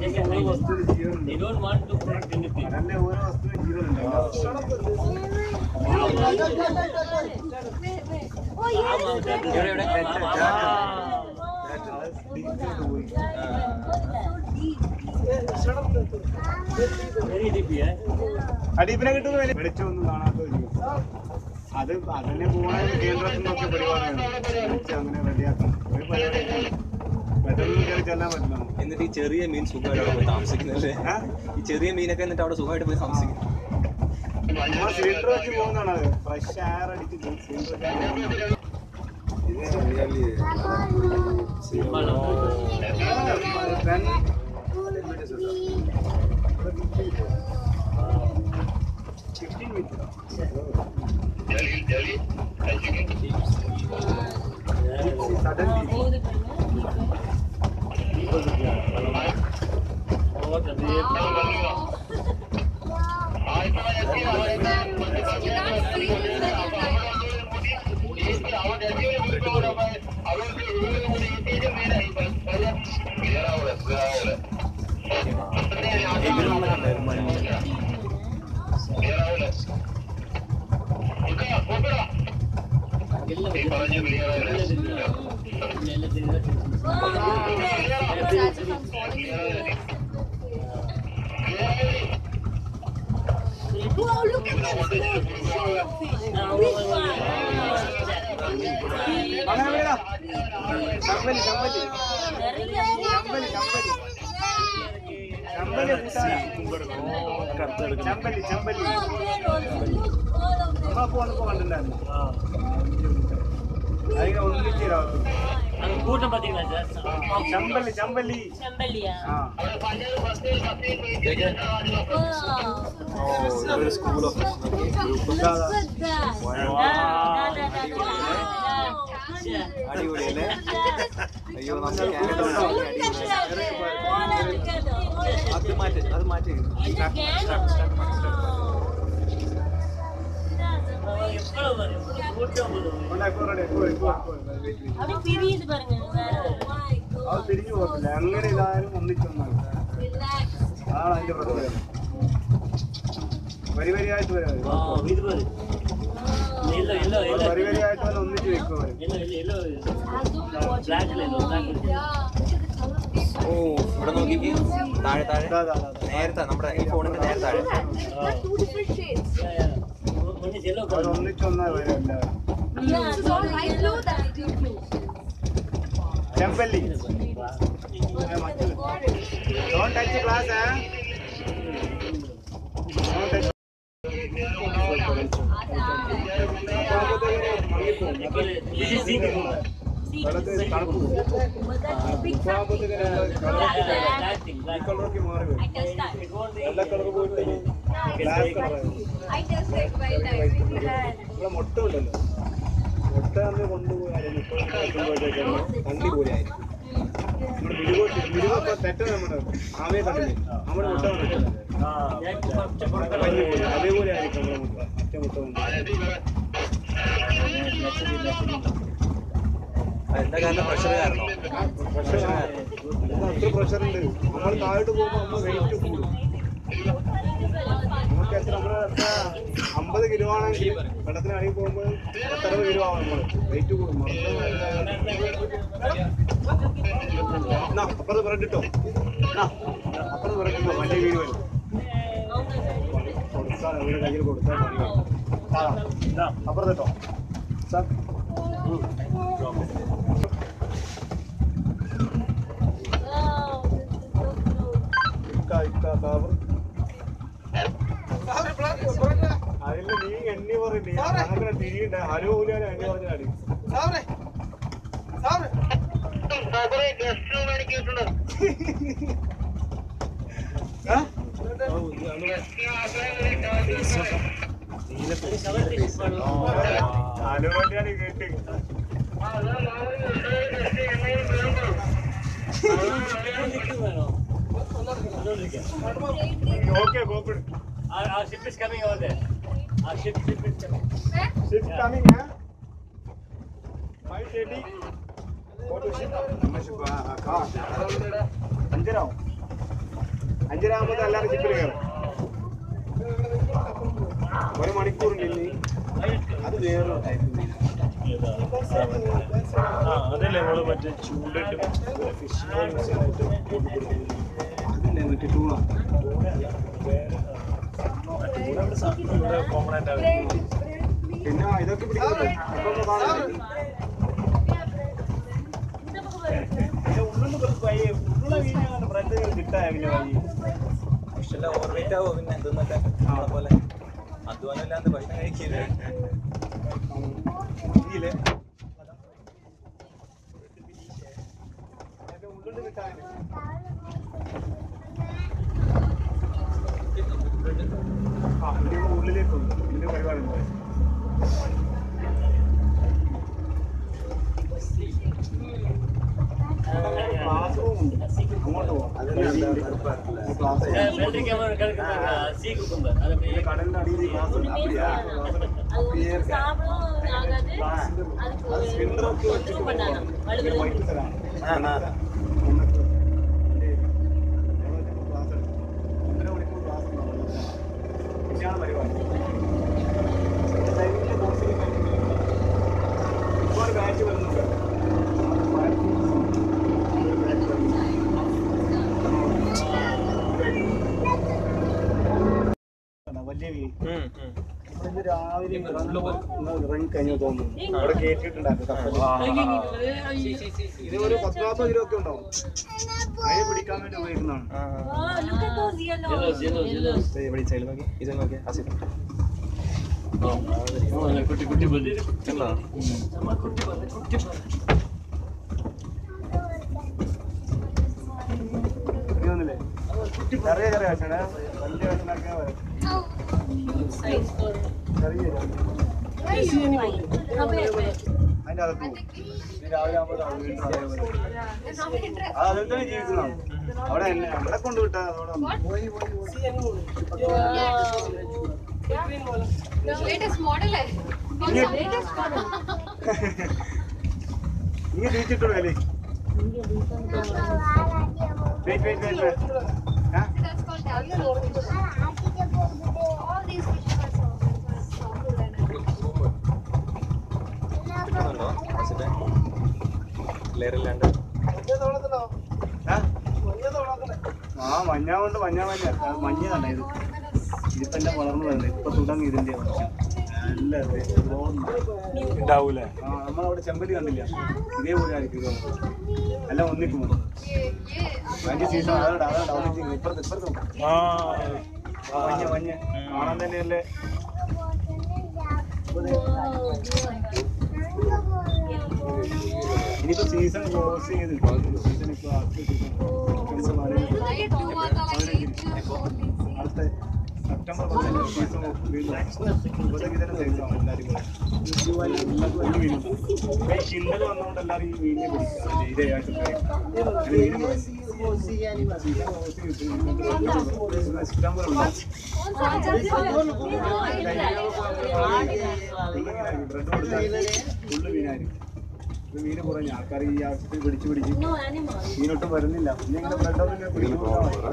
ഓരോ വസ്തുവിന് ജീവനുണ്ട് They don't want to protect anything. അതല്ലേ ഓരോ വസ്തുവിന് ജീവനുണ്ട് എല്ലാ വസ്തുവിനും. Very deep, yeah. അടീപ്പിനെ കിട്ടുന്ന വില വെളിച്ചമൊന്നും കാണാത്ത ഒരു ജീവൻ. അത് അതിനെ പോകണ കേന്ദ്രത്തിൽ നിന്നൊക്കെ പരിപാടിയാണ് വെളിച്ചം അങ്ങനെ റെഡിയാക്കണം ഒരു പരിപാടി പെട്ടെന്ന് കയറി ചെല്ലാൻ പറ്റില്ല എന്നിട്ട് ഈ ചെറിയ മീൻ സുഖമായിട്ട് അവിടെ പോയി താമസിക്കുന്നല്ലേ ഏ? ഈ ചെറിയ മീനൊക്കെ എന്നിട്ട് അവിടെ സുഖമായിട്ട് പോയി താമസിക്കുന്നു നമ്മൾ സിലിണ്ടർ വെച്ച് പോകുന്നതാണ് അത് ഫ്രഷ് എയർ അടിച്ച് സിലിണ്ടർ വെച്ച് പോകുന്നതാണ്. Then, fifteen minutes. Suddenly, Wow, look at that boat. Big one. അങ്ങനെ വീടാ. ചമ്പലി, ചമ്പലി. ചമ്പലി, ചമ്പലി. ചമ്പലി കൂട്ടാനാ. ചമ്പലി, ചമ്പലി. നമ്മളപ്പോ വന്നപ്പോ കണ്ടിട്ടുണ്ടായിരുന്നു. അതിനെ ഒന്നിച്ചിരാവത്തു. கூட்டம் பாத்தீங்களா சார் ചമ്പലി, ചമ്പലി. ചെമ്പല്ലിയാ ആ. ഒരു സ്കൂൾ ഓഫ് ഇതാ, ഇതാ. അടിപൊളിയല്ലേ അയ്യോ നമുക്ക് കാനഡ അത് മാറ്റി അത് മാറ്റി எவ்வளவு வரும் கூட்டம் வரும் കൊണ്ടാ, ഇപ്പൊ ready, ഇപ്പൊ, ഇപ്പൊ, ഇപ്പൊ. Wait, wait. அப்படி பிரியுது பாருங்க അത് തിരിഞ്ഞു പോകത്തില്ല അങ്ങനെ ഇതായാലും ഒന്നിച്ചൊന്നാണ് അതാണ് അതിന്റെ പ്രത്യേകത വരി വരിയായിട്ട് വരാം ஆ, இது பாரு எல்லோ எல்லோ எல்லோ വരി വരിയായിട്ട് വന്ന് ഒന്നിച്ച് വെക്കും അവര് எல்லோ எல்லோ பிளாக்ல எல்லோ பிளாக் ഓ ഇവിടെ നോക്കിക്ക് താഴെ താഴെ ഇതാ, ഇതാ, ഇതാ. നേരത്തെ നമ്മുടെ ഈ ഫോണിന്റെ നേരെ താഴെ two different shades. கொஞ்சம் எல்லோ അവർ ഒന്നിച്ചൊന്നാ വരും എല്ലാവരും Yeah, so light blue, that's deep blue. ചെമ്പല്ലി don't touch class This is zinc. തണുപ്പ് Big fat thing. Black thing, black. കളറൊക്കെ മാറി വരും I touched that. It won't be- വെള്ള കളർ പോയിട്ട് ബ്ലാക്ക് കളറായി I touched it by time. ഇവിടെ മുട്ട ഉണ്ടല്ലോ മുട്ട അന്ന് കൊണ്ടുപോയാലും ഇപ്പോഴത്തേക്കാണ് കണ്ണി പോലെ ആയിരിക്കും നമ്മുടെ വിരുവ വിരുവൊക്കെ തെറ്റ നമ്മുടെ ആമയെ കണ്ടില്ലേ നമ്മുടെ മുട്ട കണ്ടിട്ടില്ല ആ, ഞാൻ കുറച്ച് മുട്ട കഞ്ഞി പോലെ അതേപോലെ ആയിരിക്കും നമ്മുടെ മുട്ട മറ്റേ മുട്ട കൊണ്ട് എന്താ കാരണം പ്രഷർ കാരണോ പ്രഷർ അത്ര പ്രഷർ ഉണ്ട് നമ്മൾ താഴോട്ട് പോകുമ്പോൾ നമ്മൾ വെയിറ്റ് കൂടും നമുക്ക് എത്ര നമ്മുടെ എത്ര അമ്പത് കിലോ ആണെങ്കിൽ വെള്ളത്തിന് അടിയിൽ പോകുമ്പോൾ എത്ര കിലോ ആവും നമ്മൾ വെയിറ്റ് കൂടും എന്നാ അപ്പുറത്ത് പറഞ്ഞിട്ടോ എന്നാ അപ്പുറത്ത് പറഞ്ഞിട്ടോ വലിയ വീട് വരും കൊടുത്താൽ അവരുടെ കയ്യിൽ കൊടുത്താൽ മതി ആ ഇതാ അപ്പുറത്തിട്ടോ സാർ ഇക്ക ഇക്ക സാബർ അതിൽ നീ എണ്ണി പറയില്ലേ അങ്ങനെ തിരിയുണ്ട് ഹലോ ഹുലിയാലും എണ്ണി പറഞ്ഞാടി ആ? ഹലോ ഹുലിയാണ് കേട്ട് ഓക്കെ കോപ്പിട് Our, our ship is coming over there. Our ship, ship is coming. Ship coming, huh? Five thirty. Go to ship. നമ്മുടെ ship, ആ, ആ, ആ. അഞ്ചരാവും അഞ്ചരാകുമ്പോൾ എല്ലാവരും ഷിപ്പിൽ കയറും ഒരു മണിക്കൂറിൻ്റെ ഇനി അത് വേറൊരു ടൈപ്പ് ആ അതല്ലേ നമ്മള് മറ്റേ ചൂണ്ടിട്ട് ഫിഷിനെ യൂസ് ചെയ്തിട്ട് അതില്ലേ മറ്റേ ടൂണ ഇവിടെ കോമൺ ആയിട്ട് അവര് പിന്നെ ഇതൊക്കെ പിടിക്കുന്നത് ഇപ്പൊ ഒന്ന് കാണുന്നില്ലേ? പിന്നെ ഉള്ളിൽ കുറച്ച് വഴി ഉള്ള വീഞ്ഞാണ് പ്രത്യേകം കിട്ടായ പിന്നെ വഴി പക്ഷെ ഓവർ വെയിറ്റ് ആവോ പിന്നെ എന്തെന്നൊക്കെ നമ്മളെ പോലെ അധ്വാനമില്ലാണ്ട് ഭക്ഷണം കഴിക്കില്ല ഇതില് അതിന്റെ ഉള്ളിൽ കിട്ടാൻ ആ ഇതിന്റെ ഉള്ളിലേക്ക് ഉണ്ട് ഇതിന്റെ പരിപാടി ഉണ്ട് ക്ലാസ് റൂം ഉണ്ട് അങ്ങോട്ട് പോവാം ക്ലാസ് റൂം வெள்ளரிக்காய் கிடக்குறாங்க சீ குக்கும்பர் அது அப்படியே കടലിന്റെ അടിയിൽ ഈ ക്ലാസ് ഉണ്ട് அப்படியா സ്പിന്നറൊക്കെ വെച്ചിട്ട് വൈകിട്ട് തരാം ഒന്നര മണിക്കൂർ ക്ലാസ് പിന്നെയാണ് പരിപാടി ഡൈവിങ്ങിന്റെ കോഴ്സിന് ഒരുപാട് ബാച്ച് വരുന്നുണ്ട് വലിയ വീ ഇവിടുന്ന് രാവിലെ ഇറങ്ങി കഴിഞ്ഞു തോന്നുന്നു അവിടെ കയറ്റിയിട്ടുണ്ടായിരുന്നു കപ്പലിൽ. ഇത് ഒരു പത്ത് നാൽപ്പത് കിലോ ഒക്കെ ഉണ്ടാവും അതിനെ പിടിക്കാൻ വേണ്ടി ഉപയോഗിക്കുന്നതാണ് ஜெலோஸ் ஜெலோஸ் ஜெலோஸ் ഇവിടെ ഈ സൈഡിൽ നോക്കി ഇത് നോക്കി ആസിഫ് குட்டி குட்டி பல்லி കണ്ടോ ഇതൊന്നുമില്ലേ ചെറിയ ചെറിയ കച്ചട വലിയ കച്ചടൊക്കെ ചെറിയ അതിന്റെ അകത്ത് പോകും. ഇത് രാവിലെ ആകുമ്പോൾ അത് വീണ്ടും അതേപോലെ അത് അതിൽ തന്നെ ജീവിക്കുന്നതാണ് അവിടെ എന്നെ അവിടെ കൊണ്ടുവിട്ടാ അതോടെ latest model है latest model ഇങ്ങനെ തിരിച്ചിട്ടു അല്ലേ wait wait wait that's called Dalton. all these fishes are soft soft കിട്ടുന്നുണ്ടോ ആസിഫെ ലെയറില്ലാണ്ട് ആ മഞ്ഞ കൊണ്ട് മഞ്ഞ മഞ്ഞ അത് മഞ്ഞ തന്നെ ഇത് ഇതിപ്പോ എല്ലാം വളർന്നു വരുന്നത് ഇപ്പൊ തുടങ്ങി ഇതിന്റെ വർഷം നല്ല ഇത് തോന്നുന്നു. ഉണ്ടാവൂലേ ആ നമ്മളവിടെ ചെമ്പലി കണ്ടില്ല ഇതേപോലെ ആയിരിക്കും ഇത്. എല്ലാം ഒന്നിക്കുമോ ये ये അതിന്റെ സീസൺ അതാണ് അതാണ് ഒന്നിച്ചിരിക്കുന്നത് ഇപ്പുറത്ത് ഇപ്പുറത്ത് നോക്ക്. ആ മഞ്ഞ മഞ്ഞ കാണാൻ തന്നെയല്ലേ ഇനിയിപ്പോ സീസൺ ക്ലോസ് ചെയ്ത് സീസൺ ഇപ്പൊ ये two was like eight അടുത്ത സെപ്റ്റംബർ പതിനഞ്ച് സീസൺ വീണ്ടും ഇപ്പോഴത്തേക്ക് ഇതിന്റെ സൈസാണ് എല്ലാവരും കൂടെ എല്ലാവർക്കും വലിയ മീനുണ്ട് ഇപ്പൊ ഈ ചിന്തൽ വന്നുകൊണ്ട് എല്ലാവരും ഈ മീനിനെ പിടിക്കുക ഇതേ ആയിട്ട് മീൻ സെപ്റ്റംബർ ഉണ്ടാവും ഫുള്ള് മീനായിരിക്കും ഇത് മീന് കുറഞ്ഞ ആൾക്കാർ ഈ ആവശ്യത്തിൽ പിടിച്ച് പിടിച്ച് മീനൊട്ടും വരുന്നില്ല പിന്നെ ഇങ്ങനെ ബ്രെഡ് ഒക്കെ പിടിക്കുന്നു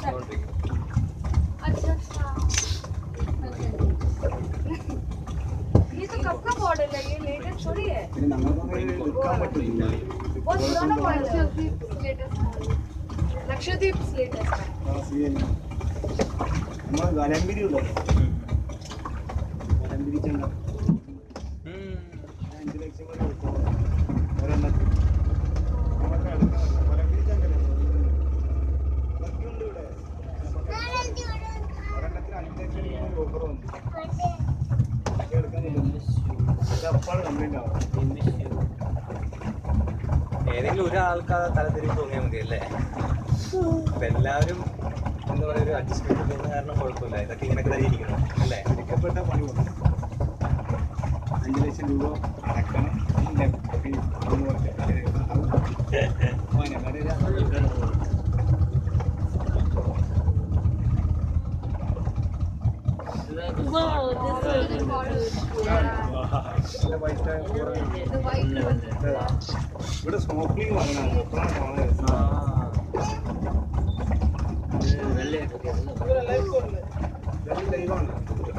अच्छा अच्छा ये तो कब का मॉडल है ये लेटेस्ट थोड़ी है പിന്നെ ഞങ്ങൾക്കൊന്നും ഇത് എടുക്കാൻ പറ്റില്ല बहुत पुराना मॉडल है लेटेस्ट लक्षद्वीप लेटेस्ट है നമ്മൾ വലമ്പിരി ഉണ്ടല്ലോ വലമ്പിരി ചെണ്ട അഞ്ച് ലക്ഷം വരെ കൊടുക്കും ഒരെണ്ണത്തിന് നമുക്ക് എടുക്കാൻ പറ്റില്ല. വലമ്പിരി ചെണ്ടല്ലേ ഇതൊക്കെ ഉണ്ട് ഇവിടെ ഒരെണ്ണത്തിന് അഞ്ച് ലക്ഷം രൂപ ഓഫർ വന്നു ഇതൊക്കെ എടുക്കാൻ പറ്റും ഇത് അപ്പാണ് കംപ്ലൈന്റ് ആവും ഏതെങ്കിലും ഒരാൾക്ക് ആ തലതിരിവ് തോന്നിയാൽ മതി അല്ലേ അപ്പൊ എല്ലാവരും എന്താ പറയുക ഒരു അഡ്ജസ്റ്റ്മെന്റ് ചെയ്യുന്ന കാരണം കുഴപ്പമില്ല ഇതൊക്കെ ഇങ്ങനെയൊക്കെ തന്നെ ഇരിക്കണം അല്ലേ പിടിക്കപ്പെട്ട പണി കൊടുക്കും അഞ്ച് ലക്ഷം രൂപ അടക്കണം ഇല്ല, പിന്നെ മൂന്ന് വർഷം. മോനെ, വരരുത്. this model നല്ല പൈസ കുറവ്. the white one ഇതാ. ഇവിടെ സ്മോക്കിംഗ് വാങ്ങണം അപ്പോഴാണ് കാണുന്നത് ഇതെല്ലാം ലൈവാണ്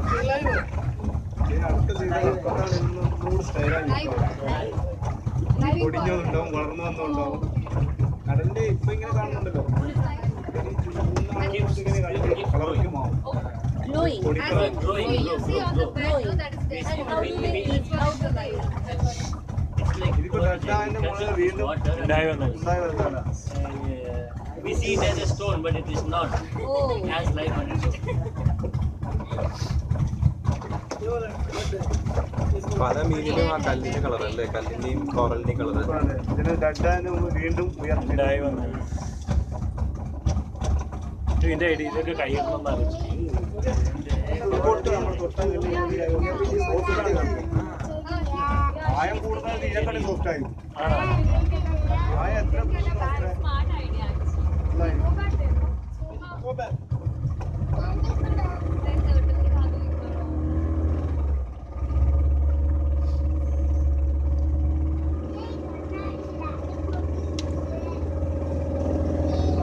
ഇനി അടുത്ത സീസൺ ഇപ്പോഴാണ് ഇന്ന് നൂറ് സ്റ്റൈലായി പൊടിഞ്ഞതുണ്ടാവും വളർന്നു വന്നുണ്ടാവും കടലിന്റെ ഇപ്പൊ ഇങ്ങനെ കാണുന്നുണ്ടല്ലോ ഇനി ചൂടുന്ന ഇങ്ങനെ കളറിലേക്ക് മാറും Glowing. പൊടി As colour in glowing. You see on the bread, no, that is there. And how do they eat out the light? ഇതിപ്പോ ഡെൽറ്റാന്റെ മുകളിൽ വീണ്ടും ഉണ്ടായി വന്നത് ഉണ്ടായി വരുന്നതാണ് We see it as a stone, but it is not. Oh. It has life on its own. പല മീനിലും ആ കല്ലിന്റെ കളർ അല്ലേ കല്ലിന്റെയും കോറലിന്റെയും കളർ അതെ. ഇതിന് ഡെൽറ്റാന്റെ മുമ്പ് വീണ്ടും ഉയർത്തി ഉണ്ടായി വന്നത് ഇതിന്റെ ഐഡിയ ഇതൊക്കെ കൈയിടണമെന്ന് ആലോചിച്ചു തൊട്ട് നമ്മൾ തൊട്ടാൽ സോഫ്റ്റ് ആണ് ആയം കൂടുതൽ ഇതിനെക്കാളും സോഫ്റ്റ് ആയി ആണോ ആയം എത്ര